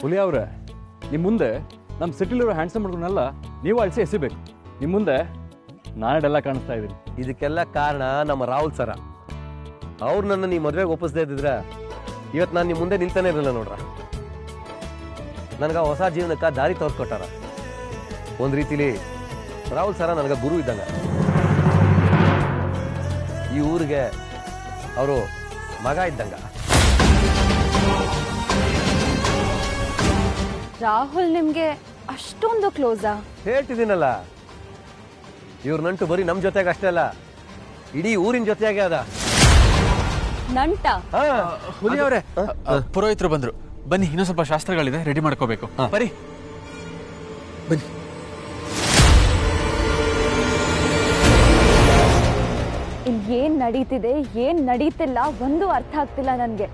ಹುಲಿ ಅವ್ರೆ ನಿಮ್ಮ ಮುಂದೆ ನಮ್ಮ ಸಿಟಿಲಿರೋ ಹ್ಯಾಂಡ್ಸಮ್ ಹುಡುಗನೆಲ್ಲ ನೀವು ಅಳಿಸಿ ಎಸಿಬೇಕು ನಿಮ್ಮ ಮುಂದೆ ನಾನೆಲ್ಲ ಕಾಣಿಸ್ತಾ ಇದ್ದೀನಿ ಇದಕ್ಕೆಲ್ಲ ಕಾರಣ ನಮ್ಮ ರಾಹುಲ್ ಸರ ಅವ್ರು ನನ್ನ ನೀವು ಮದುವೆಗೆ ಒಪ್ಪಿಸ್ದೇ ಇದ್ದಿದ್ರೆ ಇವತ್ತು ನಾನು ನಿಮ್ಮ ಮುಂದೆ ನಿಲ್ತಾನೆ ಇರಲಿಲ್ಲ ನೋಡ್ರ ನನಗೆ ಹೊಸ ಜೀವನಕ್ಕೆ ದಾರಿ ತೋರ್ಸ್ಕೊಟ್ಟಾರ ಒಂದು ರೀತಿಲಿ ರಾಹುಲ್ ಸರ ನನಗೆ ಗುರು ಇದ್ದಂಗ ಈ ಊರಿಗೆ ಅವರು ಮಗ ಇದ್ದಂಗ ರಾಹುಲ್ ನಿಮ್ಗೆ ಅಷ್ಟೊಂದು ಕ್ಲೋಸಾ ಹೇಳ್ತಿದ್ದೀನಲ್ಲ ಇವ್ರ ನಂಟು ಬರೀ ನಮ್ಮ ಜೊತೆಗೆ ಅಷ್ಟೇ ಅಲ್ಲ ಇಡೀ ಊರಿನ ಜೊತೆಯಾಗೆ ಅದ ನಂಟ ಹಾ ಹುಲಿ ಅವರೇ ಪುರೋಹಿತರು ಬಂದ್ರು ಬನ್ನಿ ಇನ್ನೂ ಸ್ವಲ್ಪ ಶಾಸ್ತ್ರಗಳಿದೆ ರೆಡಿ ಮಾಡ್ಕೋಬೇಕು ಬರೀ ಬನ್ನಿ ಇಲ್ಲಿ ಏನ್ ನಡೀತಿದೆ ಏನ್ ನಡೀತಿಲ್ಲ ಒಂದು ಅರ್ಥ ಆಗ್ತಿಲ್ಲ ನನ್ಗೆ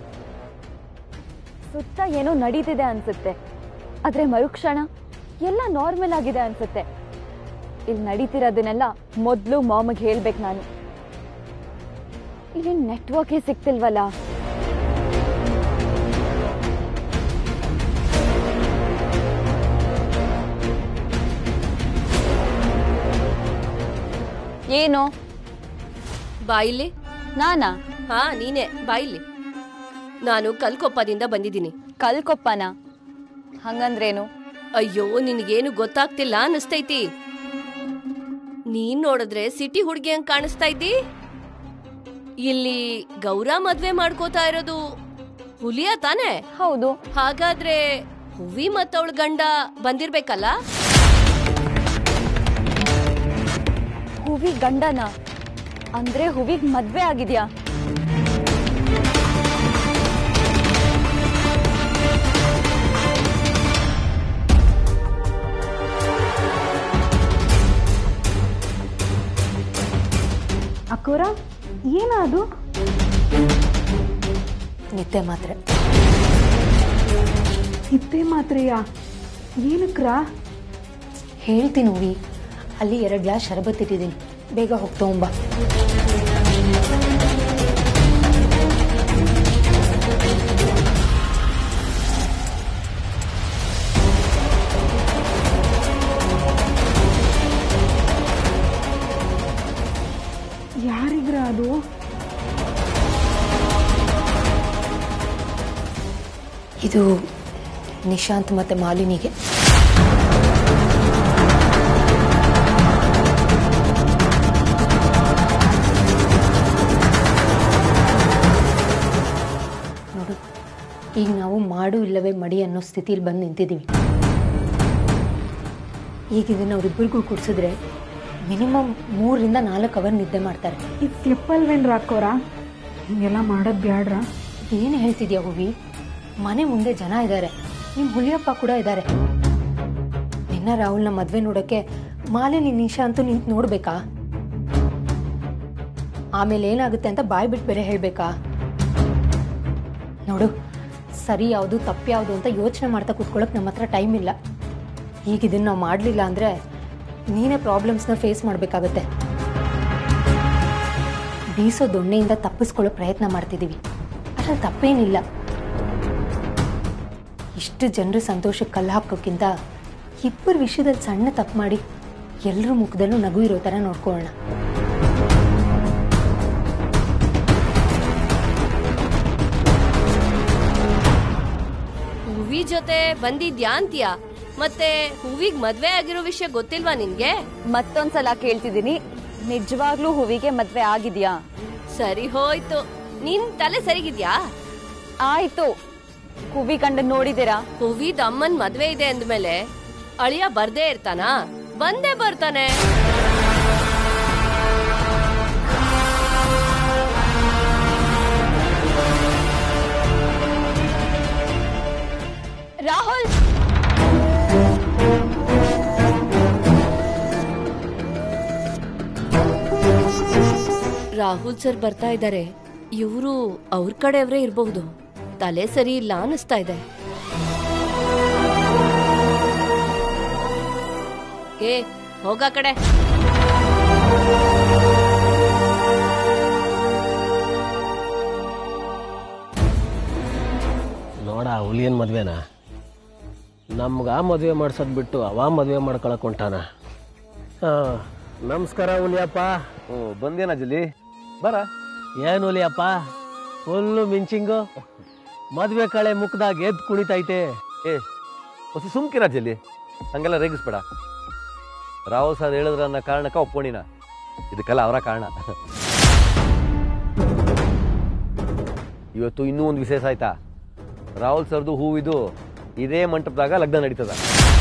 ಸುತ್ತ ಏನೋ ನಡೀತಿದೆ ಅನ್ಸುತ್ತೆ ಆದ್ರೆ ಮರುಕ್ಷಣ ಎಲ್ಲ ನಾರ್ಮಲ್ ಆಗಿದೆ ಅನ್ಸುತ್ತೆ ಇಲ್ಲಿ ನಡೀತಿರೋದನ್ನೆಲ್ಲ ಮೊದಲು ಮಾಮಗೆ ಹೇಳ್ಬೇಕು ನಾನು ಇಲ್ಲಿ ನೆಟ್ವರ್ಕೇ ಸಿಗ್ತಿಲ್ವಲ್ಲ ಏನು ಬಾಯಿಲಿ ನಾನಾ ಹಾ ನೀನೆ ಬಾಯಿಲಿ ನಾನು ಕಲ್ಕೊಪ್ಪದಿಂದ ಬಂದಿದ್ದೀನಿ ಕಲ್ಕೊಪ್ಪನ ಹಂಗಂದ್ರೇನು ಅಯ್ಯೋ ನಿನಗೇನು ಗೊತ್ತಾಗ್ತಿಲ್ಲ ಅನಿಸ್ತೈತಿ ನೀನ್ ನೋಡಿದ್ರೆ ಸಿಟಿ ಹುಡುಗಿ ಹಂಗ್ ಕಾಣಿಸ್ತಾ ಇದ್ದಿ ಇಲ್ಲಿ ಗೌರ ಮದ್ವೆ ಮಾಡ್ಕೋತಾ ಇರೋದು ಹುಲಿಯ ತಾನೆ ಹೌದು ಹಾಗಾದ್ರೆ ಹುವಿ ಮತ್ತವಳ ಗಂಡ ಬಂದಿರ್ಬೇಕಲ್ಲ ಹೂವಿ ಗಂಡನ ಅಂದ್ರೆ ಹೂವಿಗ್ ಮದ್ವೆ ಆಗಿದ್ಯಾ ಅಕ್ಕೋರ ಏನದು ನಿದ್ದೆ ಮಾತ್ರೆ ಇದ್ದೇ ಮಾತ್ರೆಯಾ ಏನಕ್ರಾ ಹೇಳ್ತೀನಿ ಹೂವಿ ಅಲ್ಲಿ ಎರಡು ಗ್ಲಾಸ್ ಶರಬತ್ ಇಟ್ಟಿದ್ದೀನಿ ಬೇಗ ಹೋಗಿ ತಗೊಂಬ ಯಾರಿಗ್ರ ಅದು ಇದು ನಿಶಾಂತ್ ಮತ್ತೆ ಮಾಲಿನಿಗೆ ನೋಡು ಈಗ ನಾವು ಮಾಡು ಇಲ್ಲವೇ ಮಡಿ ಅನ್ನೋ ಸ್ಥಿತಿಲಿ ಬಂದು ನಿಂತಿದ್ದೀವಿ ಈಗ ಇದನ್ನ ಅವರಿಬ್ಬರಿಗೂ ಕುಡಿಸಿದ್ರೆ ಮಿನಿಮಮ್ ಮೂರರಿಂದ ನಾಲ್ಕು ಅವರ್ ನಿದ್ದೆ ಮಾಡ್ತಾರೆ ಇದು ಸ್ಲಿಪ್ಪಲ್ವೇನ್ರ ಅಕ್ಕೋರ ಹಿಂಗೆಲ್ಲ ಮಾಡೋದು ಬ್ಯಾಡ್ರ ಏನು ಹೇಳ್ತಿದ್ಯಾ ಹುವಿ ಮನೆ ಮುಂದೆ ಜನ ಇದ್ದಾರೆ ನಿಮ್ಮ ಹುಲಿಯಪ್ಪ ಕೂಡ ಇದ್ದಾರೆ ನಿನ್ನ ರಾಹುಲ್ನ ಮದ್ವೆ ನೋಡಕ್ಕೆ ಮಾಲಿನಿ ನಿಶಾ ಅಂತೂ ನಿಂತು ನೋಡ್ಬೇಕಾ ಆಮೇಲೆ ಏನಾಗುತ್ತೆ ಅಂತ ಬಾಯ್ ಬಿಟ್ಟು ಬೇರೆ ಹೇಳ್ಬೇಕಾ ನೋಡು ಸರಿ ಯಾವುದು ತಪ್ಪು ಯಾವುದು ಅಂತ ಯೋಚನೆ ಮಾಡ್ತಾ ಕೂತ್ಕೊಳ್ಳೋಕೆ ನಮ್ಮ ಹತ್ರ ಟೈಮ್ ಇಲ್ಲ ಈಗ ಇದನ್ನ ನಾವು ಮಾಡಲಿಲ್ಲ ಅಂದರೆ ನೀನೇ ಪ್ರಾಬ್ಲಮ್ಸ್ನ ಫೇಸ್ ಮಾಡಬೇಕಾಗತ್ತೆ ಬೀಸೋ ದೊಣ್ಣೆಯಿಂದ ತಪ್ಪಿಸ್ಕೊಳ್ಳೋ ಪ್ರಯತ್ನ ಮಾಡ್ತಿದ್ದೀವಿ ಅದ್ರಲ್ಲಿ ತಪ್ಪೇನಿಲ್ಲ ಇಷ್ಟು ಜನರ ಸಂತೋಷಕ್ಕೆ ಕಲ್ಲು ಹಾಕೋಕ್ಕಿಂತ ಇಬ್ಬರು ವಿಷಯದಲ್ಲಿ ಸಣ್ಣ ತಪ್ಪು ಮಾಡಿ ಎಲ್ಲರ ಮುಖದಲ್ಲೂ ನಗು ಇರೋ ಥರ ನೋಡ್ಕೊಳ್ಳೋಣ ಹುವಿ ಜೊತೆ ಬಂದಿದ್ಯಾ ಅಂತ್ಯಾ ಮತ್ತೆ ಹೂವಿಗ್ ಮದ್ವೆ ಆಗಿರೋ ವಿಷಯ ಗೊತ್ತಿಲ್ವಾ ನಿನ್ಗೆ ಮತ್ತೊಂದ್ಸಲ ಕೇಳ್ತಿದ್ದೀನಿ ನಿಜವಾಗ್ಲೂ ಹೂವಿಗೆ ಮದ್ವೆ ಆಗಿದ್ಯಾ ಸರಿ ಹೋಯ್ತು ನಿನ್ ತಲೆ ಸರಿಗಿದ್ಯಾ ಆಯ್ತು ಹೂವಿ ಗಂಡ ನೋಡಿದ್ದೀರಾ ಹುವಿದ್ ಅಮ್ಮನ್ ಮದ್ವೆ ಇದೆ ಅಂದ್ಮೇಲೆ ಅಳಿಯ ಬರ್ದೇ ಇರ್ತಾನಾ ಬಂದೇ ಬರ್ತಾನೆ ರಾಹುಲ್ ರಾಹುಲ್ ಸರ್ ಬರ್ತಾ ಇದ್ದಾರೆ ಇವರು ಅವ್ರ ಕಡೆಯವರೇ ಇರಬಹುದು ತಲೆ ಸರಿ ಇಲ್ಲ ಅನಿಸ್ತಾ ಇದೆ ಏ ಹೋಗ ಕಡೆ ನೋಡ ಹುಲಿಯನ್ ಮದ್ವೆನಾ ನಮ್ಗೆ ಆ ಮದುವೆ ಮಾಡ್ಸೋದು ಬಿಟ್ಟು ಅವ ಮದುವೆ ಮಾಡ್ಕೊಳಕ್ ಹೊಂಟಾನ ಹಾಂ ನಮಸ್ಕಾರ ಹುಲಿಯಪ್ಪ ಓ ಬಂದೇನ ಜಲ್ಲಿ ಬರ ಏನು ಹುಲಿಯಪ್ಪ ಫುಲ್ಲು ಮಿಂಚಿಂಗು ಮದುವೆ ಕಳೆ ಮುಖದಾಗ ಎದ್ದು ಕುಣಿತೈತೆ ಏ ಹೊಸ ಸುಮ್ಕಿರ ಜಲ್ಲಿ ಹಂಗೆಲ್ಲ ರೇಗಿಸ್ಬೇಡ ರಾಹುಲ್ ಸರ್ ಹೇಳಿದ್ರ ಅನ್ನೋ ಕಾರಣಕ್ಕೆ ಒಪ್ಕೊಂಡಿನ ಇದಕ್ಕೆಲ್ಲ ಅವರ ಕಾರಣ ಇವತ್ತು ಇನ್ನೂ ಒಂದು ವಿಶೇಷ ಆಯ್ತಾ ರಾಹುಲ್ ಸರ್ದು ಹೂವಿದು ಇದೇ ಮಂಟಪದಾಗ ಲಗ್ನ ನಡೀತದ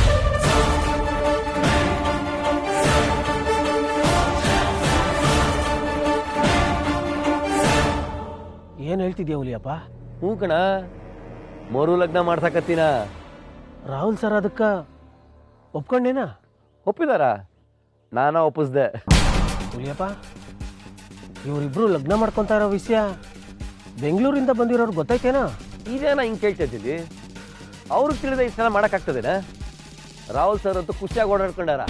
ಏನು ಹೇಳ್ತಿದ್ಯಾ ಹುಲಿಯಪ್ಪ ಹ್ಞೂ ಕಣ ಮರು ಲಗ್ನ ಮಾಡ್ಸಕತ್ತೀನ ರಾಹುಲ್ ಸರ್ ಅದಕ್ಕೆ ಒಪ್ಕೊಂಡೇನಾ ಒಪ್ಪಿದಾರ ನಾನ ಒಪ್ಪಿಸ್ದೆ ಹುಲಿಯಪ್ಪ ಇವರಿಬ್ರು ಲಗ್ನ ಮಾಡ್ಕೊತಾ ಇರೋ ವಿಷಯ ಬೆಂಗಳೂರಿಂದ ಬಂದಿರೋರು ಗೊತ್ತೈತೇನಾ ಇದೇನ ಹಿಂಗೆ ಕೇಳ್ತಾ ಇದ್ದೀವಿ ಅವ್ರಿಗೆ ತಿಳಿದ ಇಷ್ಟೆಲ್ಲ ಮಾಡೋಕ್ಕಾಗ್ತದೇನಾ ರಾಹುಲ್ ಸರ್ ಅಂತೂ ಖುಷಿಯಾಗಿ ಓಡಾಡ್ಕೊಂಡಾರ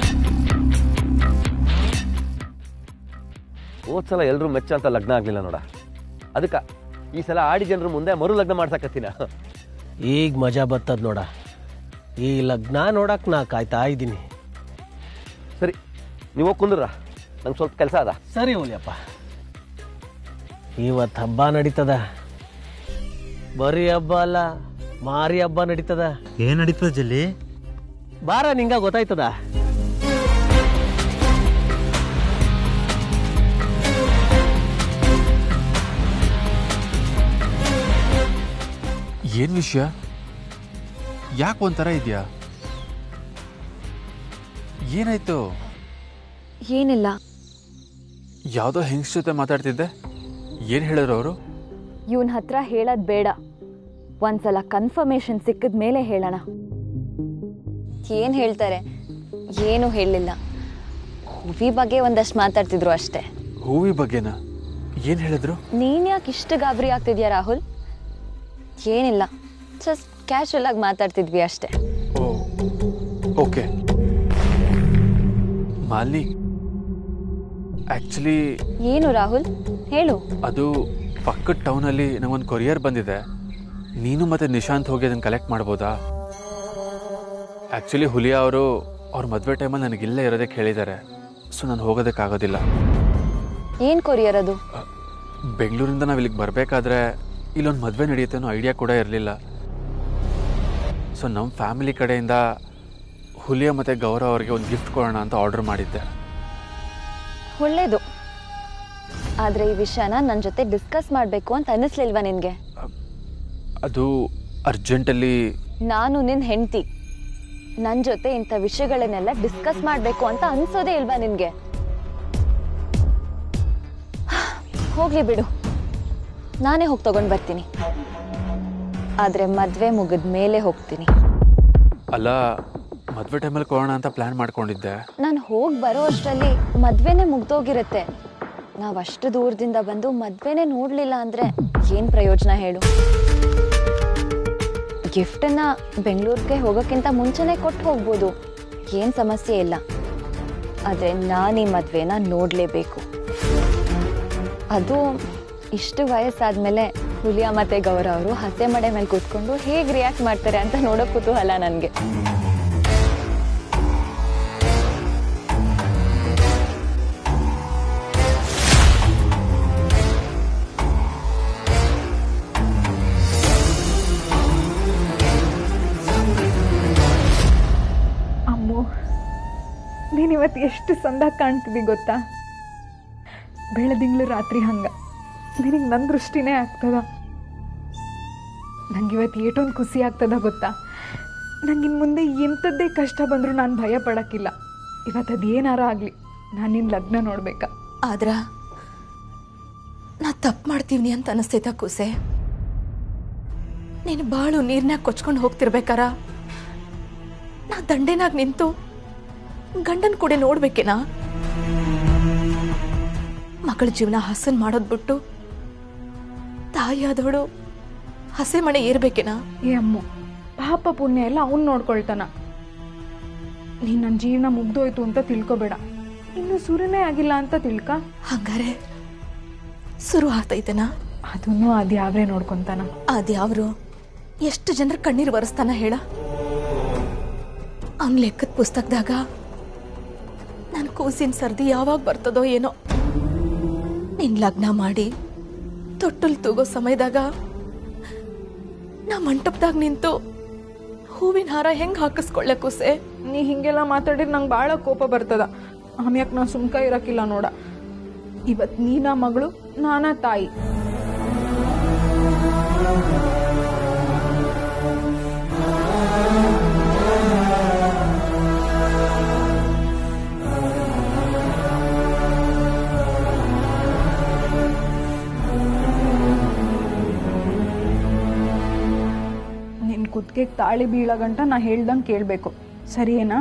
ಹೋದ್ ಸಲ ಎಲ್ಲರೂ ಮೆಚ್ಚ ಅಂತ ಲಗ್ನ ಆಗಲಿಲ್ಲ ನೋಡ ಅದಕ್ಕೆ ಈ ಸಲ ಆಡಿ ಜನರ ಮುಂದೆ ಮರು ಲಗ್ನ ಮಾಡ್ಸಕತ್ತೀನ ಈಗ ಮಜಾ ಬರ್ತದ ನೋಡ ಈ ಲಗ್ನ ನೋಡಕ್ ನಾ ಕಾಯ್ತಾ ಇದ್ದೀನಿ ಸರಿ ನೀವು ಹೋಗಿ ಕುಂದ್ರ ನಂಗೆ ಸ್ವಲ್ಪ ಕೆಲಸ ಅದ ಸರಿ ಹುಲಿಯಪ್ಪ ಇವತ್ತು ಹಬ್ಬ ನಡೀತದ ಬರೀ ಹಬ್ಬ ಅಲ್ಲ ಮಾರಿ ಹಬ್ಬ ನಡೀತದ ಏನ್ ನಡೀತದ ಜಲ್ಲಿ ಬಾರ ನಿಂಗ ಗೊತ್ತಾಯ್ತದ ಏನ್ ವಿಷಯ ಯಾಕೆ ಒಂಥರ ಇದೆಯಾ ಏನಾಯ್ತು ಏನಿಲ್ಲ ಯಾವುದೋ ಹೆಂಗ್ಸ್ ಜೊತೆ ಮಾತಾಡ್ತಿದ್ದೆ ಏನು ಹೇಳಿದ್ರು ಅವರು ಇವನ್ ಹತ್ರ ಹೇಳೋದ್ ಬೇಡ ಒಂದ್ಸಲ ಕನ್ಫರ್ಮೇಶನ್ ಸಿಕ್ಕಿದ ಮೇಲೆ ಹೇಳೋಣ ಏನ್ ಹೇಳ್ತಾರೆ ಏನು ಹೇಳಿಲ್ಲ ಹುವಿ ಬಗ್ಗೆ ಒಂದಷ್ಟು ಮಾತಾಡ್ತಿದ್ರು ಅಷ್ಟೇ ಹೂವಿ ಬಗ್ಗೆನಾ ಏನು ಹೇಳಿದ್ರು ನೀನ್ ಯಾಕೆ ಇಷ್ಟು ಗಾಬರಿ ಆಗ್ತಿದ್ಯಾ ರಾಹುಲ್ ಏನಿಲ್ಲ ಜಸ್ಟ್ ಕ್ಯಾಶುವಲ್ ಆಗಿ ಮಾತಾಡ್ತಿದ್ವಿ ಅಷ್ಟೇ ಓ ಓಕೆ ಮಾಲಿನಿ ಆ್ಯಕ್ಚುಲಿ ಏನು ರಾಹುಲ್ ಹೇಳು ಅದು ಪಕ್ಕದ ಟೌನಲ್ಲಿ ನಂಗೊಂದು ಕೊರಿಯರ್ ಬಂದಿದೆ ನೀನು ಮತ್ತು ನಿಶಾಂತ್ ಹೋಗಿ ಅದನ್ನು ಕಲೆಕ್ಟ್ ಮಾಡ್ಬೋದಾ ಆ್ಯಕ್ಚುಲಿ ಹುಲಿಯಾ ಅವರು ಅವ್ರ ಮದುವೆ ಟೈಮಲ್ಲಿ ನನಗೆ ಇಲ್ಲೇ ಇರೋದಕ್ಕೆ ಹೇಳಿದ್ದಾರೆ ಸೊ ನಾನು ಹೋಗೋದಕ್ಕಾಗೋದಿಲ್ಲ ಏನ್ ಕೊರಿಯರ್ ಅದು ಬೆಂಗಳೂರಿಂದ ನಾವು ಇಲ್ಲಿಗೆ ಬರಬೇಕಾದ್ರೆ ಇಲ್ಲೊಂದು ಮದುವೆ ನಡೆಯುತ್ತೆ ಅನ್ನೋ ಐಡಿಯಾ ಕೂಡ ಇರಲಿಲ್ಲ ಸೊ ನಮ್ಮ ಫ್ಯಾಮಿಲಿ ಕಡೆಯಿಂದ ಹುಲಿಯ ಮತ್ತು ಗೌರವ್ ಅವರಿಗೆ ಒಂದು ಗಿಫ್ಟ್ ಕೊಡೋಣ ಅಂತ ಆರ್ಡರ್ ಮಾಡಿದ್ದೆ ಒಳ್ಳೇದು ಆದ್ರೆ ಈ ವಿಷಯನ ನನ್ನ ಜೊತೆ ಡಿಸ್ಕಸ್ ಮಾಡ್ಬೇಕು ಅಂತ ಅನ್ನಿಸ್ಲಿಲ್ವಾ ನಿನ್ಗೆ ಅದು ಅರ್ಜೆಂಟಲ್ಲಿ ನಾನು ನಿನ್ ಹೆಂಡತಿ ನನ್ ಜೊತೆ ಇಂಥ ವಿಷಯಗಳನ್ನೆಲ್ಲ ಡಿಸ್ಕಸ್ ಮಾಡ್ಬೇಕು ಅಂತ ಅನ್ಸೋದೇ ಇಲ್ವಾ ನಿನ್ಗೆ ಹೋಗ್ಲಿ ಬಿಡು ನಾನೇ ಹೋಗಿ ತಗೊಂಡ್ ಬರ್ತೀನಿ ಆದ್ರೆ ಮದ್ವೆ ಮುಗಿದ ಮೇಲೆ ಹೋಗ್ತೀನಿ ಅಲ್ಲ ಮದುವೆ ಟೈಮಲ್ಲಿ ಕೊಡೋಣ ಅಂತ ಪ್ಲ್ಯಾನ್ ಮಾಡ್ಕೊಂಡಿದ್ದೆ ನಾನು ಹೋಗಿ ಬರೋ ಅಷ್ಟರಲ್ಲಿ ಮದ್ವೆನೇ ಮುಗ್ದೋಗಿರುತ್ತೆ ನಾವ್ ಅಷ್ಟು ದೂರದಿಂದ ಬಂದು ಮದ್ವೆನೇ ನೋಡ್ಲಿಲ್ಲ ಅಂದ್ರೆ ಏನ್ ಪ್ರಯೋಜನ ಹೇಳು ಗಿಫ್ಟನ್ನ ಬೆಂಗಳೂರಿಗೆ ಹೋಗೋಕ್ಕಿಂತ ಮುಂಚೆನೇ ಕೊಟ್ಟು ಹೋಗ್ಬೋದು ಏನ್ ಸಮಸ್ಯೆ ಇಲ್ಲ ಆದ್ರೆ ನಾನು ಈ ಮದ್ವೆನ ನೋಡ್ಲೇಬೇಕು ಅದು ಇಷ್ಟು ವಯಸ್ಸಾದ್ಮೇಲೆ ಹುಲಿಯಾ ಮತ್ತೆ ಗೌರವ್ ಅವರು ಹಸೆ ಮಡೆ ಮೇಲೆ ಕೂತ್ಕೊಂಡು ಹೇಗೆ ರಿಯಾಕ್ಟ್ ಮಾಡ್ತಾರೆ ಅಂತ ನೋಡೋ ಕುತೂಹಲ ನನಗೆ ಅಮ್ಮು ನೀನು ಇವತ್ತು ಎಷ್ಟು ಸಂದಾಗ ಕಾಣ್ತಿದ್ದಿ ಗೊತ್ತಾ ಬೆಳದಿಂಗ್ಳು ರಾತ್ರಿ ಹಂಗ ನಿನಗೆ ನನ್ನ ದೃಷ್ಟಿನೇ ಆಗ್ತದ ನಂಗೆ ಇವತ್ತು ಏಟೊಂದು ಖುಷಿ ಆಗ್ತದ ಗೊತ್ತಾ ನಂಗೆ ಇನ್ನು ಮುಂದೆ ಎಂಥದ್ದೇ ಕಷ್ಟ ಬಂದರೂ ನಾನು ಭಯ ಪಡೋಕ್ಕಿಲ್ಲ ಇವತ್ತು ಅದು ಏನಾರ ಆಗಲಿ ನಾನು ನಿನ್ನ ಲಗ್ನ ನೋಡ್ಬೇಕಾ ಆದ್ರ ನಾ ತಪ್ಪು ಮಾಡ್ತೀವಿ ಅಂತ ಅನಿಸ್ತೈತ ಕೂಸೆ ನೀನು ಬಾಳು ನೀರ್ನಾಗ ಕೊಚ್ಕೊಂಡು ಹೋಗ್ತಿರ್ಬೇಕಾರ ನಾ ದಂಡೆನಾಗ ನಿಂತು ಗಂಡನ ಕೂಡ ನೋಡ್ಬೇಕೇನಾ ಮಗಳ ಜೀವನ ಹಸನ್ ಮಾಡೋದ್ ಬಿಟ್ಟು ತಾಯಿಯಾದವಳು ಹಸೆ ಮನೆ ಏರ್ಬೇಕೇನಾ ಏ ಅಮ್ಮು ಪಾಪ ಪುಣ್ಯ ಎಲ್ಲ ಅವ್ನು ನೋಡ್ಕೊಳ್ತಾನ ನೀನು ನನ್ನ ಜೀವನ ಮುಗ್ದೋಯ್ತು ಅಂತ ತಿಳ್ಕೊಬೇಡ ಇನ್ನು ಸುರನೇ ಆಗಿಲ್ಲ ಅಂತ ತಿಳ್ಕ ಹಂಗಾರೆ ಶುರು ಆಗ್ತೈತೆನಾ ಅದನ್ನು ಅದ್ಯಾವ್ರೇ ನೋಡ್ಕೊಂತಾನ ಅದ್ಯಾವ್ರು ಎಷ್ಟು ಜನರ ಕಣ್ಣೀರು ಒರೆಸ್ತಾನ ಹೇಳ ಅವ್ನ ಲೆಕ್ಕದ ಪುಸ್ತಕದಾಗ ನನ್ನ ಕೂಸಿನ ಸರ್ದಿ ಯಾವಾಗ ಬರ್ತದೋ ಏನೋ ನಿನ್ ಲಗ್ನ ಮಾಡಿ ತೊಟ್ಟಲ್ ತೂಗೋ ಸಮಯದಾಗ ನಾ ಮಂಟಪದಾಗ ನಿಂತು ಹೂವಿನ ಹಾರ ಹೆಂಗ್ ಹಾಕಿಸ್ಕೊಳ್ಳೆ ಕೂಸೆ ನೀ ಹಿಂಗೆಲ್ಲ ಮಾತಾಡಿದ್ರೆ ನಂಗೆ ಭಾಳ ಕೋಪ ಬರ್ತದ ಆಮ್ಯಾಕ್ ನಾ ಸುಮ್ಕ ಇರಕ್ಕಿಲ್ಲ ನೋಡ ಇವತ್ ನೀನ ಮಗಳು ನಾನ ತಾಯಿ ನಿನ್ ಕುತ್ತಿಗೆ ತಾಳಿ ಬೀಳೋ ಗಂಟ ನಾ ಹೇಳ್ದಂಗೆ ಕೇಳಬೇಕು ಸರಿಯೇನಾ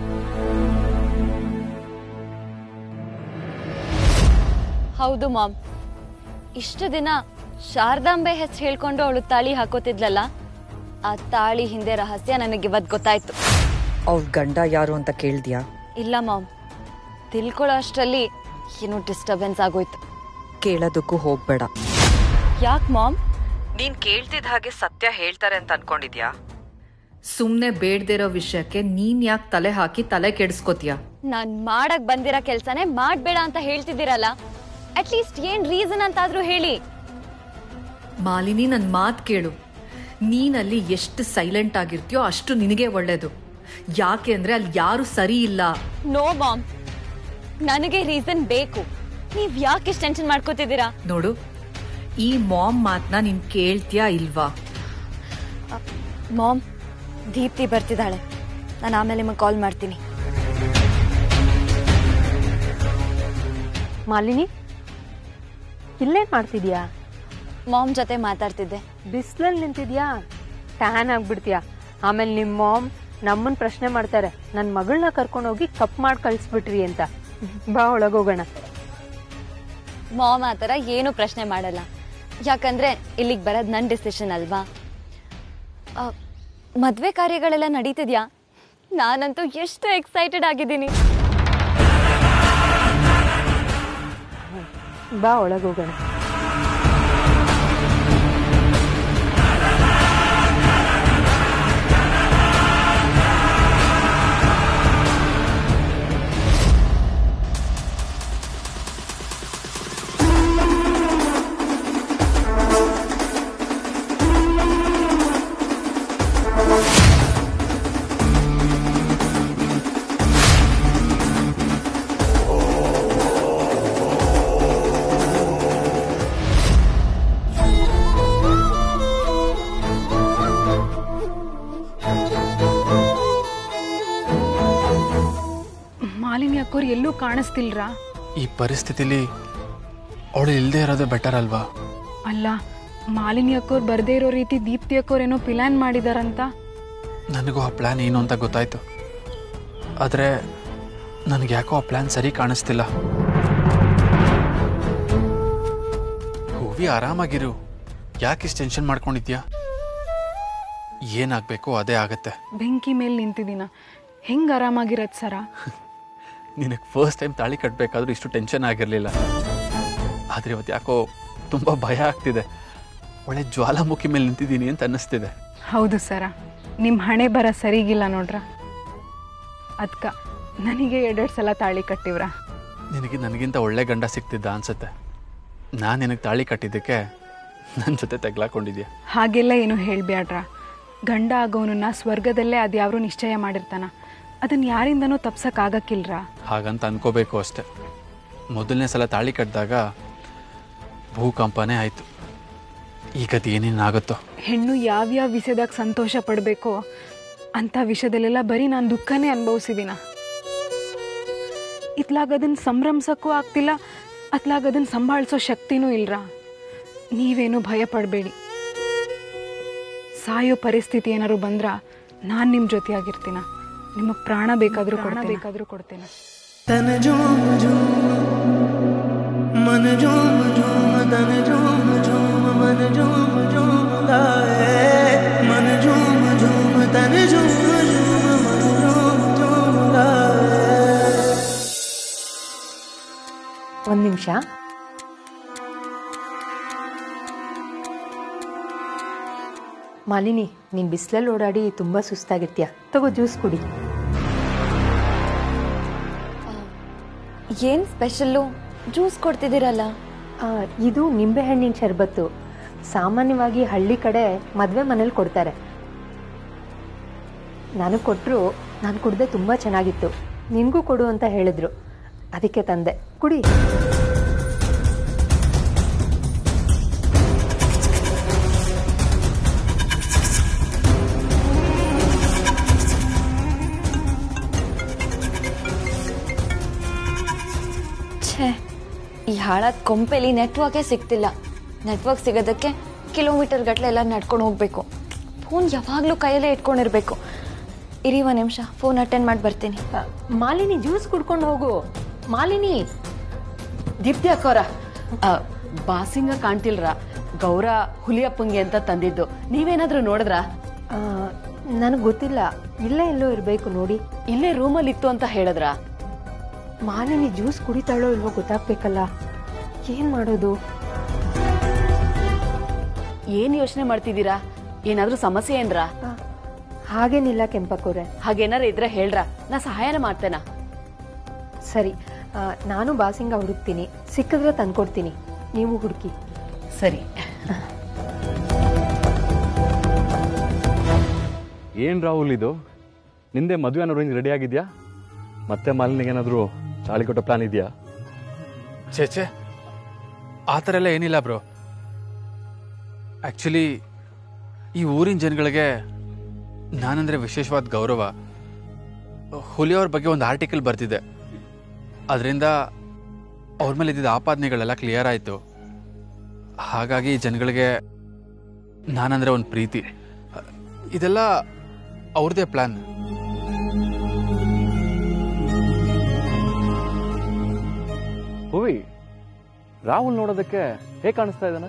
ಹೌದು ಮಾಮ್ ಇಷ್ಟು ದಿನ ಶಾರದಾಂಬೆ ಹೆಸರು ಹೇಳ್ಕೊಂಡು ಅವಳು ತಾಳಿ ಹಾಕೋತಿದ್ಲಲ್ಲ ಆ ತಾಳಿ ಹಿಂದೆ ರಹಸ್ಯ ನನಗೆ ಇವತ್ತು ಗೊತ್ತಾಯ್ತು ಅವ್ರ ಗಂಡ ಯಾರು ಅಂತ ಕೇಳ್ದ್ಯಾ ಇಲ್ಲ ಮಾಮ್ ತಿಳ್ಕೊಳ್ಳೋ ಅಷ್ಟರಲ್ಲಿ ಏನೋ ಡಿಸ್ಟರ್ಬೆನ್ಸ್ ಆಗೋಯ್ತು ಕೇಳೋದಕ್ಕೂ ಹೋಗ್ಬೇಡ ಯಾಕೆ ಮಾಮ್ ನೀನ್ ಕೇಳ್ತಿದ್ ಹಾಗೆ ಸತ್ಯ ಹೇಳ್ತಾರೆ ಅಂತ ಅನ್ಕೊಂಡಿದ್ಯಾ ಸುಮ್ನೆ ಬೇಡ್ದಿರೋ ವಿಷಯಕ್ಕೆ ನೀನ್ ಯಾಕೆ ತಲೆ ಹಾಕಿ ತಲೆ ಕೆಡಿಸ್ಕೋತೀಯ ನಾನ್ ಮಾಡಕ್ ಬಂದಿರೋ ಕೆಲ್ಸನೇ ಮಾಡ್ಬೇಡ ಅಂತ ಹೇಳ್ತಿದ್ದೀರಲ್ಲ ಅಟ್ಲೀಸ್ಟ್ ಏನ್ ರೀಸನ್ ಅಂತಾದ್ರೂ ಹೇಳಿ ಮಾಲಿನಿ ನನ್ ಮಾತ್ ಕೇಳು ನೀನಲ್ಲಿ ಎಷ್ಟು ಸೈಲೆಂಟ್ ಆಗಿರ್ತೀಯೋ ಅಷ್ಟು ನಿನಗೆ ಒಳ್ಳೇದು ಯಾಕೆ ಅಂದ್ರೆ ಅಲ್ಲಿ ಯಾರು ಸರಿ ಇಲ್ಲ ನೋ ಮಾಮ್ ನನಗೆ ರೀಸನ್ ಬೇಕು ನೀವ್ ಯಾಕೆ ಇಷ್ಟು ಟೆನ್ಷನ್ ಮಾಡ್ಕೋತಿದ್ದೀರಾ ನೋಡು ಈ ಮಾಮ್ ಮಾತ್ನ ನೀನ್ ಕೇಳ್ತೀಯಾ ಇಲ್ವಾ ಮಾಮ್ ದೀಪ್ತಿ ಬರ್ತಿದ್ದಾಳೆ ನಾನು ಆಮೇಲೆ ನಿಮಗೆ ಕಾಲ್ ಮಾಡ್ತೀನಿ ಮಾಲಿನಿ ಇಲ್ಲೇನ್ ಮಾಡ್ತಿದ್ಯಾ ಮಾಮ್ ಜೊತೆ ಮಾತಾಡ್ತಿದ್ದೆ ಬಿಸ್ಲಲ್ಲಿ ನಿಂತಿದ್ಯಾ ಟ್ಯಾನ್ ಆಗ್ಬಿಡ್ತೀಯಾ ಆಮೇಲೆ ನಿಮ್ಮ ಮಾಮ್ ನಮ್ಮನ್ ಪ್ರಶ್ನೆ ಮಾಡ್ತಾರೆ ನನ್ನ ಮಗಳನ್ನ ಕರ್ಕೊಂಡೋಗಿ ಕಪ್ ಮಾಡಿ ಕಳಿಸ್ಬಿಟ್ರಿ ಅಂತ ಬಾ ಒಳಗೋಗೋಣ ಮಾಮ್ ಆ ಥರ ಏನು ಪ್ರಶ್ನೆ ಮಾಡಲ್ಲ ಯಾಕಂದ್ರೆ ಇಲ್ಲಿಗೆ ಬರೋದು ನನ್ನ ಡಿಸಿಷನ್ ಅಲ್ವಾ ಆ, ಮದ್ವೆ ಕಾರ್ಯಗಳೆಲ್ಲ ನಡೀತಿದ್ಯಾ ನಾನಂತೂ ಎಷ್ಟು ಎಕ್ಸೈಟೆಡ್ ಆಗಿದ್ದೀನಿ ಬಾ ಒಳಗೋಗೋಣ ಮಾಲಿನಿ ಅಕ್ಕೋರು ಎಲ್ಲೂ ಕಾಣಿಸ್ತಿಲ್ರಾ ಈ ಪರಿಸ್ಥಿತಿಲಿ ಅವಳು ಇಲ್ಲದೆ ಇರೋದೇ ಬೆಟರ್ ಅಲ್ವಾ ಅಲ್ಲ ಮಾಲಿನಿ ಅಕ್ಕೋರು ಬರ್ದೇ ಇರೋ ರೀತಿ ದೀಪ್ತಿ ಅಕ್ಕೋರ್ ಏನೋ ಪ್ಲಾನ್ ಮಾಡಿದಾರಂತ ನನಗೂ ಆ ಪ್ಲ್ಯಾನ್ ಏನು ಅಂತ ಗೊತ್ತಾಯ್ತು ಆದರೆ ನನಗೆ ಯಾಕೋ ಆ ಪ್ಲ್ಯಾನ್ ಸರಿ ಕಾಣಿಸ್ತಿಲ್ಲ ಹೂವಿ ಆರಾಮಾಗಿರು ಯಾಕೆ ಇಷ್ಟು ಟೆನ್ಷನ್ ಮಾಡ್ಕೊಂಡಿದ್ಯಾ ಏನಾಗಬೇಕು ಅದೇ ಆಗತ್ತೆ ಬೆಂಕಿ ಮೇಲೆ ನಿಂತಿದ್ದೀನ ಹೆಂಗ್ ಆರಾಮಾಗಿರತ್ ಸರ ನಿನಗೆ ಫಸ್ಟ್ ಟೈಮ್ ತಾಳಿ ಕಟ್ಟಬೇಕಾದ್ರೂ ಇಷ್ಟು ಟೆನ್ಷನ್ ಆಗಿರಲಿಲ್ಲ ಆದರೆ ಇವತ್ತು ಯಾಕೋ ತುಂಬ ಭಯ ಆಗ್ತಿದೆ ಒಳ್ಳೆ ಜ್ವಾಲಾಮುಖಿ ಮೇಲೆ ನಿಂತಿದ್ದೀನಿ ಅಂತ ಅನ್ನಿಸ್ತಿದೆ ಹೌದು ಸರ ನಿಮ್ಮ ಹಣೆ ಬರ ಸರಿಗಿಲ್ಲ ನೋಡ್ರ ಅದ್ಕ ನನಗೆ ಎರಡೆರಡು ಸಲ ತಾಳಿ ಕಟ್ಟಿವ್ರ ನಿನಗೆ ನನಗಿಂತ ಒಳ್ಳೆ ಗಂಡ ಸಿಗ್ತಿದ್ದ ಅನ್ಸುತ್ತೆ ನಾನು ನಿನಗೆ ತಾಳಿ ಕಟ್ಟಿದ್ದಕ್ಕೆ ನನ್ನ ಜೊತೆ ತೆಗ್ಲಾಕೊಂಡಿದ್ಯಾ ಹಾಗೆಲ್ಲ ಏನು ಹೇಳ್ಬ್ಯಾಡ್ರ ಗಂಡ ಆಗೋನನ್ನ ಸ್ವರ್ಗದಲ್ಲೇ ಅದ್ಯಾವ್ರು ನಿಶ್ಚಯ ಮಾಡಿರ್ತಾನ ಅದನ್ನ ಯಾರಿಂದನೂ ತಪ್ಸಕ್ಕಾಗಕ್ಕಿಲ್ರ ಹಾಗಂತ ಅನ್ಕೋಬೇಕು ಅಷ್ಟೆ ಮೊದಲನೇ ಸಲ ತಾಳಿ ಕಟ್ಟಿದಾಗ ಭೂಕಂಪನೇ ಆಯಿತು ಈಗ ಅದು ಏನೇನಾಗುತ್ತೋ ಹೆಣ್ಣು ಯಾವ್ಯಾವ ವಿಷಯದಾಗ ಸಂತೋಷ ಪಡಬೇಕೋ ಅಂಥ ವಿಷಯದಲ್ಲೆಲ್ಲ ಬರೀ ನಾನು ದುಃಖನೇ ಅನುಭವಿಸಿದಿನ ಇತ್ಲಾಗ ಅದನ್ನ ಸಂಭ್ರಮಿಸಕ್ಕೂ ಆಗ್ತಿಲ್ಲ ಅತ್ಲಾಗ ಅದನ್ನ ಸಂಭಾಳಿಸೋ ಶಕ್ತಿನೂ ಇಲ್ರ ನೀವೇನು ಭಯ ಪಡಬೇಡಿ ಸಾಯೋ ಪರಿಸ್ಥಿತಿ ಏನಾದ್ರು ಬಂದ್ರ ನಾನು ನಿಮ್ಮ ಜೊತೆಯಾಗಿರ್ತೀನ ನಿಮಗೆ ಪ್ರಾಣ ಬೇಕಾದರೂ ಪ್ರಾಣ ಬೇಕಾದರೂ ಕೊಡ್ತೇನೆ तन झूम झूम मन झूम झूम तन झूम झूम मन झूम झूम गाए मन झूम झूम तन झूम झूम मन झूम झूम गाए ಒಂದ್ ನಿಮಿಷ ಮಾಲಿನಿ ನೀನ್ ಬಿಸಿಲಲ್ಲಿ ಓಡಾಡಿ ತುಂಬಾ ಸುಸ್ತಾಗಿರ್ತೀಯ ತಗೋ ಜ್ಯೂಸ್ ಕುಡಿ ಏನು ಸ್ಪೆಷಲ್ಲು ಜ್ಯೂಸ್ ಕೊಡ್ತಿದ್ದೀರಲ್ಲ ಆ, ಇದು ನಿಂಬೆಹಣ್ಣಿನ ಶರ್ಬತ್ತು ಸಾಮಾನ್ಯವಾಗಿ ಹಳ್ಳಿ ಕಡೆ ಮದುವೆ ಮನೇಲಿ ಕೊಡ್ತಾರೆ ನನಗೆ ಕೊಟ್ಟರು ನಾನು ಕುಡ್ದೆ ತುಂಬ ಚೆನ್ನಾಗಿತ್ತು ನಿನಗೂ ಕೊಡು ಅಂತ ಹೇಳಿದ್ರು ಅದಕ್ಕೆ ತಂದೆ ಕುಡಿ ಛೇ ಈ ಹಾಳಾದ ಕೊಂಪೆಲಿ ನೆಟ್ವರ್ಕೇ ಸಿಗ್ತಿಲ್ಲ ನೆಟ್ವರ್ಕ್ ಸಿಗೋದಕ್ಕೆ ಕಿಲೋಮೀಟರ್ ಗಟ್ಟಲೆ ಎಲ್ಲ ನಡ್ಕೊಂಡು ಹೋಗ್ಬೇಕು ಫೋನ್ ಯಾವಾಗಲೂ ಕೈಯಲ್ಲೇ ಇಟ್ಕೊಂಡಿರ್ಬೇಕು ಇರಿ ಒಂದು ನಿಮಿಷ ಫೋನ್ ಅಟೆಂಡ್ ಮಾಡಿ ಬರ್ತೀನಿ ಮಾಲಿನಿ ಜ್ಯೂಸ್ ಕುಡ್ಕೊಂಡು ಹೋಗು ಮಾಲಿನಿ ದೀಪ್ತಿ ಅಕ್ಕೋರ ಬಾಸಿಂಗ ಕಾಣ್ತಿಲ್ರ ಗೌರ ಹುಲಿಯಪ್ಪಂಗೆ ಅಂತ ತಂದಿದ್ದು ನೀವೇನಾದ್ರೂ ನೋಡಿದ್ರಾ ನನಗೆ ಗೊತ್ತಿಲ್ಲ ಇಲ್ಲೇ ಎಲ್ಲೋ ಇರಬೇಕು ನೋಡಿ ಇಲ್ಲೇ ರೂಮಲ್ಲಿ ಇತ್ತು ಅಂತ ಹೇಳಿದ್ರಾ ಮಾಲಿನಿ ಜ್ಯೂಸ್ ಕುಡಿತಾಳೋ ಇಲ್ವೋ ಗೊತ್ತಾಗ್ಬೇಕಲ್ಲ ಏನ್ ಮಾಡೋದು ಏನ್ ಯೋಚನೆ ಮಾಡ್ತಿದ್ದೀರಾ ಏನಾದ್ರೂ ಸಮಸ್ಯೆ ಏನ್ರಾ ಹಾಗೇನಿಲ್ಲ ಕೆಂಪಕ್ಕವ್ರೆ ಹಾಗೇನಾರ ಇದ್ರೆ ಹೇಳ್ರ ನಾ ಸಹಾಯನ ಮಾಡ್ತೇನ ಸರಿ ಆ, ನಾನು ಬಾಸಿಂಗ ಹುಡುಕ್ತೀನಿ ಸಿಕ್ಕಿದ್ರೆ ತಂದ್ಕೊಡ್ತೀನಿ ನೀವು ಹುಡುಕಿ ಸರಿ ಏನು ರಾಹುಲ್ ಇದು ನಿಂದೆ ಮದುವೆ ಅನ್ನೋ ರೇಂಜ್ ರೆಡಿ ಆಗಿದ್ಯಾ ಮತ್ತೆ ಮಾಲಿನಿಗೆ ಏನಾದರೂ ತಾಳಿ ಕೊಟ್ಟೋ ಪ್ಲಾನ್ ಇದೆಯಾ ಛೇ ಛೇ ಆ ಥರ ಎಲ್ಲ ಏನಿಲ್ಲ ಬ್ರೋ ಆ್ಯಕ್ಚುಲಿ ಈ ಊರಿನ ಜನಗಳಿಗೆ ನಾನಂದ್ರೆ ವಿಶೇಷವಾದ ಗೌರವ ಹುಲಿಯವ್ರ ಬಗ್ಗೆ ಒಂದು ಆರ್ಟಿಕಲ್ ಬರ್ತಿದೆ ಅದರಿಂದ ಅವ್ರ ಮೇಲೆ ಇದ್ದಿದ್ದ ಆಪಾದನೆಗಳೆಲ್ಲ ಕ್ಲಿಯರ್ ಆಯಿತು ಹಾಗಾಗಿ ಜನಗಳಿಗೆ ನಾನಂದ್ರೆ ಒಂದು ಪ್ರೀತಿ ಇದೆಲ್ಲ ಅವ್ರದ್ದೇ ಪ್ಲಾನ್ ಹೂವಿ ರಾಹುಲ್ ನೋಡೋದಕ್ಕೆ ಹೇಗೆ ಕಾಣಿಸ್ತಾ ಇದ್ದಾನೆ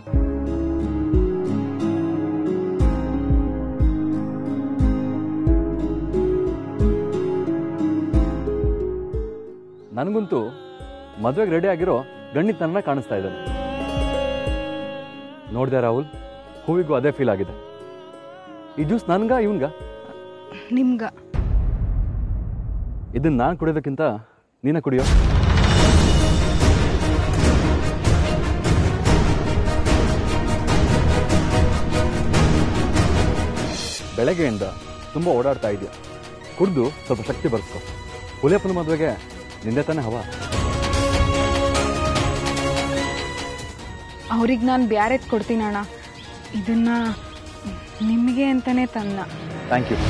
ನನಗಂತೂ ಮದುವೆಗೆ ರೆಡಿ ಆಗಿರೋ ಗಂಡಿತ ನನ್ನ ಕಾಣಿಸ್ತಾ ಇದ್ದಾನೆ ನೋಡಿದೆ ರಾಹುಲ್ ಹೂವಿಗೂ ಅದೇ ಫೀಲ್ ಆಗಿದೆ ಈ ಜ್ಯೂಸ್ ನನ್ಗ ಇವನ್ಗ ನಿಮ್ಗ ಇದನ್ನ ನಾನು ಕುಡಿಯೋದಕ್ಕಿಂತ ನೀನೇ ಕುಡಿಯೋ ಬೆಳಗ್ಗೆಯಿಂದ ತುಂಬ ಓಡಾಡ್ತಾ ಇದೆಯಾ ಕುಡಿದು ಸ್ವಲ್ಪ ಶಕ್ತಿ ಬರ್ಸ್ಕೊ ಹುಲಿಯಪ್ಪನ ಮದುವೆಗೆ ನಿಂದೆ ತಾನೇ ಹವಾ ಅವ್ರಿಗೆ ನಾನು ಬ್ಯಾರೆದ್ ಕೊಡ್ತೀನಿ ಅಣ್ಣ ಇದನ್ನ ನಿಮಗೆ ಅಂತಾನೆ ತಂದ ಥ್ಯಾಂಕ್ ಯು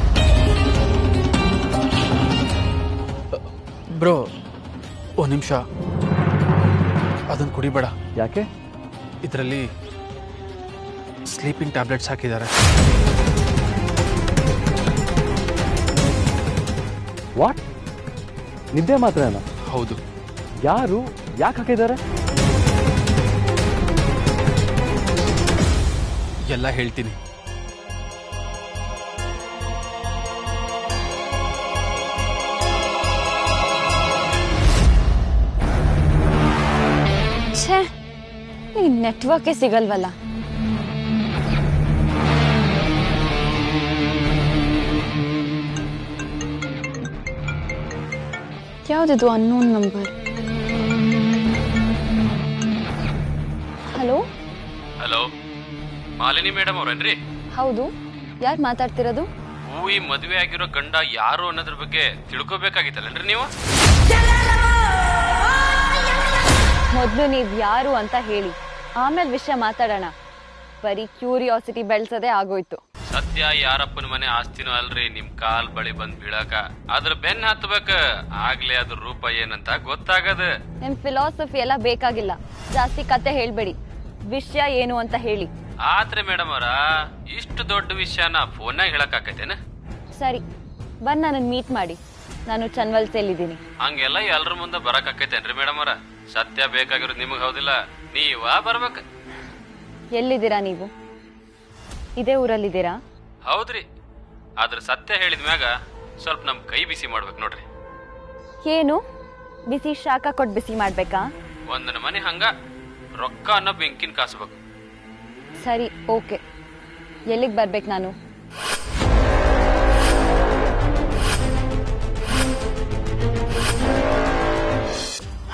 ಬ್ರೋ ಒಂದು ನಿಮಿಷ ಅದನ್ನು ಕುಡಿಬೇಡ ಯಾಕೆ ಇದರಲ್ಲಿ ಸ್ಲೀಪಿಂಗ್ ಟ್ಯಾಬ್ಲೆಟ್ಸ್ ಹಾಕಿದ್ದಾರೆ ವಾಟ್ ನಿದ್ದೆ ಮಾತ್ರನಾ ಹೌದು ಯಾರು ಯಾಕೆ ಹಾಕಿದ್ದಾರೆ ಎಲ್ಲ ಹೇಳ್ತೀನಿ ಛೇ ಈ ನೆಟ್ವರ್ಕೇ ಸಿಗಲ್ವಲ್ಲ ಯಾವುದಿದು unknown number hello hello Malini madam ಅವ್ರೇನ್ರಿ ಹೌದು ಯಾರು ಮಾತಾಡ್ತಿರೋದು ಹೂ ಈ ಮದುವೆ ಆಗಿರೋ ಗಂಡ ಯಾರು ಅನ್ನೋದ್ರ ಬಗ್ಗೆ ತಿಳ್ಕೊಬೇಕಾಗಿತ್ತಲ್ಲೇನ್ರಿ ನೀವು ಮೊದಲು ನೀವು ಯಾರು ಅಂತ ಹೇಳಿ ಆಮೇಲೆ ವಿಷಯ ಮಾತಾಡೋಣ ಬರೀ ಕ್ಯೂರಿಯಾಸಿಟಿ ಬೆಳೆಸೋದೇ ಆಗೋಯ್ತು ಸದ್ಯ ಯಾರಪ್ಪನ ಮನೆ ಆಸ್ತಿನೂ ಅಲ್ರಿ ನಿಮ್ ಕಾಲ್ ಬಳಿ ಬಂದ್ ಬೀಳಾಕ ಅದ್ರ ಬೆನ್ ಹತ್ಬೇಕ ಆಗ್ಲೇ ಅದ್ರ ರೂಪ ಏನಂತ ಗೊತ್ತಾಗದ ನಿಮ್ ಫಿಲಾಸಫಿ ಎಲ್ಲ ಬೇಕಾಗಿಲ್ಲ ಜಾಸ್ತಿ ಕತೆ ಹೇಳ್ಬೇಡಿ ವಿಷಯ ಏನು ಅಂತ ಹೇಳಿ ಆತ್ರೆ ಮೇಡಮ್ ಅವರ ಇಷ್ಟು ದೊಡ್ಡ ವಿಷಯನ ಫೋನ್ನಾಗ ಹೇಳಕ್ ಆಕೈತೇನ ಸರಿ ಬಂದ್ ನನ್ನನ್ನು ಮೀಟ್ ಮಾಡಿ ನಾನು ಚನ್ವಲ್ಸೆಲ್ಲಿದ್ದೀನಿ ಹಂಗೆಲ್ಲ ಎಲ್ರ ಮುಂದೆ ಬರಕ್ ಆಕೈತೇನ್ರಿ ಮೇಡಮ್ ಅವರ ಸತ್ಯ ಬೇಕಾಗಿರೋದು ನಿಮಗ್ ಹೌದಿಲ್ಲ ನೀವ ಬರ್ಬೇಕ ಎಲ್ಲಿದ್ದೀರಾ ನೀವು ಇದೇ ಊರಲ್ಲಿದ್ದೀರಾ ಹೌದ್ರಿ ಆದ್ರ ಸತ್ಯ ಹೇಳಿದ ಮ್ಯಾಗ ಸ್ವಲ್ಪ ನಮ್ ಕೈ ಬಿಸಿ ಮಾಡ್ಬೇಕು ನೋಡ್ರಿ ಏನು ಬಿಸಿ ಶಾಖ ಕೊಟ್ಟು ಬಿಸಿ ಮಾಡ್ಬೇಕಾ ಒಂದನ ಮನೆ ಹಂಗ ರೊಕ್ಕ ಅನ್ನೋ ಬೆಂಕಿನ ಕಾಸ್ಬೇಕು ಸರಿ ಓಕೆ ಎಲ್ಲಿಗೆ ಬರ್ಬೇಕು ನಾನು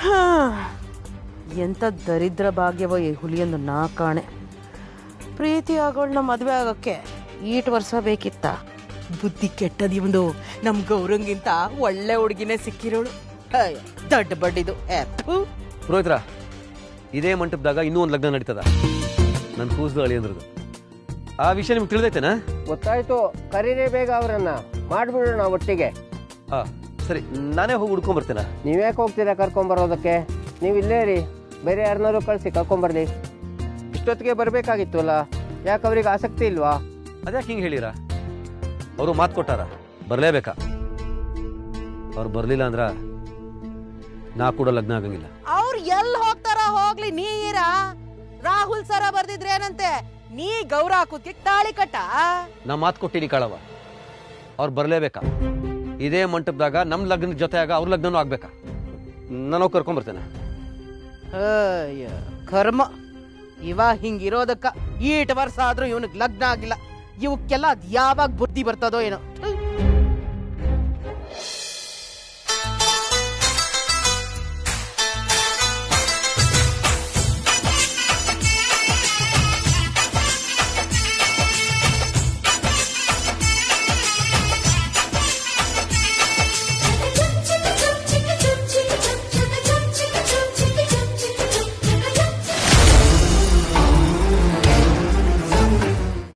ಹಾ, ಎಂಥ ದರಿದ್ರ ಭಾಗ್ಯವೋ ಈ ಹುಲಿಯೊಂದು ನಾ ಕಾಣೆ ಪ್ರೀತಿ ಆಗೋಳ್ನ ಮದುವೆ ಆಗೋಕ್ಕೆ ಈಟ್ ವರ್ಷ ಬೇಕಿತ್ತ ಬುದ್ಧಿ ಕೆಟ್ಟದ ಇವಂದು ನಮ್ ಗೌರಂಗಿಂತ ಒಳ್ಳೆ ಹುಡುಗಿನೇ ಸಿಕ್ಕಿರೋಳು ಅಯ್ಯ, ದೊಡ್ಡ ಬಡ್ಡಿದು ಏ, ಥು. ಪುರೋಹಿತ್ರ ಇದೇ ಮಂಟಪದಾಗ ಇನ್ನೂ ಒಂದು ಲಗ್ನ ನಡೀತದ ನನ್ನ ಕೂಸ್ದು ಅಳಿ ಅಂದ್ರದು ಆ ವಿಷಯ ನಿಮ್ಗೆ ತಿಳಿದೈತೆನಾ ಗೊತ್ತಾಯ್ತು ಕರೀರೇ ಬೇಗ ಅವರನ್ನ ಮಾಡ್ಬಿಡೋಣ ಒಟ್ಟಿಗೆ ಹಾ ಸರಿ ನಾನೇ ಹೋಗಿ ಹುಡ್ಕೊಂಡ್ ಬರ್ತೇನೆ ನೀವ್ಯಾಕೆ ಹೋಗ್ತೀರಾ ಕರ್ಕೊಂಬರೋದಕ್ಕೆ ನೀವು ಇಲ್ಲೇ ರೀ ಬೇರೆ ಯಾರನ್ನಾರು ಕಳಿಸಿ ಕರ್ಕೊಂಬರ್ಲಿ ಇಷ್ಟೊತ್ತಿಗೆ ಬರಬೇಕಾಗಿತ್ತು ಅಲ್ಲ ಯಾಕೆ ಅವ್ರಿಗೆ ಆಸಕ್ತಿ ಇಲ್ವಾ ಅದ್ಯಾಕೆ ಹಿಂಗೆ ಹೇಳಿರ ಅವರು ಮಾತು ಕೊಟ್ಟಾರ ಬರಲೇಬೇಕಾ ಅವ್ರು ಬರಲಿಲ್ಲ ಅಂದ್ರ ನಾ ಕೂಡ ಲಗ್ನ ಆಗಂಗಿಲ್ಲ ಅವ್ರು ಎಲ್ಲಿ ಹೋಗ್ತಾರ ಹೋಗ್ಲಿ ನೀರ ರಾಹುಲ್ ಸರ ಬರ್ದಿದ್ರೆ ಏನಂತೆ ನೀ ಗೌರ ಹಾಕುತ್ತಿ ತಾಳಿ ಕಟ್ಟ ನಾ ಮಾತು ಕೊಟ್ಟಿನಿ ಕಾಳವ ಅವ್ರು ಬರಲೇಬೇಕಾ ಇದೇ ಮಂಟಪದಾಗ ನಮ್ಮ ಲಗ್ನದ ಜೊತೆಯಾಗ ಅವ್ರ ಲಗ್ನನೂ ಆಗ್ಬೇಕಾ ನಾನು ಹೋಗಿ ಕರ್ಕೊಂಬರ್ತೇನೆ ಅಯ್ಯ ಕರ್ಮ ಇವ ಹಿಂಗಿರೋದಕ್ಕ ಈಟ್ ವರ್ಷ ಆದ್ರೂ ಇವನಿಗೆ ಲಗ್ನ ಆಗಿಲ್ಲ ಇವಕ್ಕೆಲ್ಲ ಅದ್ ಯಾವಾಗ ಬುದ್ಧಿ ಬರ್ತದೋ ಏನೋ ಥು.